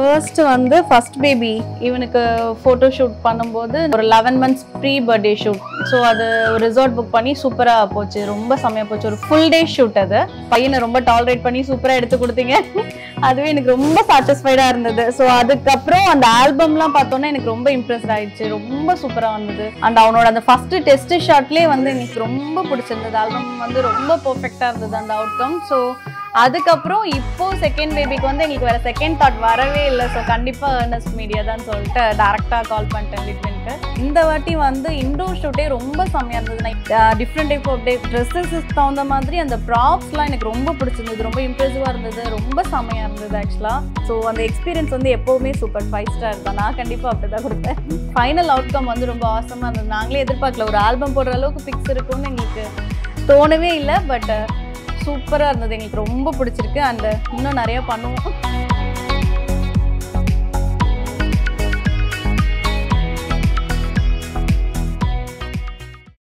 first வந்து first baby இவனுக்கு photo shoot பண்ணும்போது ஒரு eleven months pre birthday shoot so அது ரிசார்ட் புக் பண்ணி சூப்பராக போச்சு ரொம்ப செம்மையாக போச்சு ஒரு ஃபுல் டே ஷூட் அது பையனை ரொம்ப டாலரேட் பண்ணி சூப்பராக எடுத்து கொடுத்தீங்க அதுவே எனக்கு ரொம்ப சாட்டிஸ்ஃபைடாக இருந்தது ஸோ அதுக்கப்புறம் அந்த ஆல்பம்லாம் பார்த்தோன்னா எனக்கு ரொம்ப இம்ப்ரெஸ்ட் ஆயிடுச்சு ரொம்ப சூப்பராக வந்தது அண்ட் அவனோட அந்த ஃபர்ஸ்ட் டெஸ்ட் ஷாட்லேயே வந்து எனக்கு ரொம்ப பிடிச்சிருந்தது ஆல்பம் வந்து ரொம்ப பர்ஃபெக்டாக இருந்தது அந்த அவுட்கம் ஸோ அதுக்கப்புறம் இப்போ செகண்ட் பேபிக்கு வந்து எங்களுக்கு வேற செகண்ட் தாட் வரவே இல்லை ஸோ கண்டிப்பாக ஏர்னஸ்ட் மீடியா தான் சொல்லிட்டு டேரெக்டாக கால் பண்ணிட்டேன் லிட்வின்க்கு இந்த வாட்டி வந்து இண்டோர் ஷூட்டே ரொம்ப செம்மையாக இருந்தது different type of day dresses தகுந்த மாதிரி அந்த ப்ராப்ஸ்லாம் எனக்கு ரொம்ப பிடிச்சிருந்தது ரொம்ப இம்ப்ரெசிவாக இருந்தது ரொம்ப செம்மையாக இருந்தது ஆக்சுவலாக ஸோ அந்த எக்ஸ்பீரியன்ஸ் வந்து எப்போவுமே சூப்பர் ஃபைவ் ஸ்டார் தான் நான் கண்டிப்பாக அப்படி தான் கொடுப்பேன் ஃபைனல் அவுட்கம் வந்து ரொம்ப ஆசமாக இருந்தது நாங்களே எதிர்பார்க்கல ஒரு ஆல்பம் போடுற அளவுக்கு பிக்ஸ் இருக்கும்னு எங்களுக்கு தோணவே இல்லை பட் சூப்பராக இருந்தது எங்களுக்கு ரொம்ப பிடிச்சிருக்கு அண்ட் இன்னும் நிறைய பண்ணுவோம்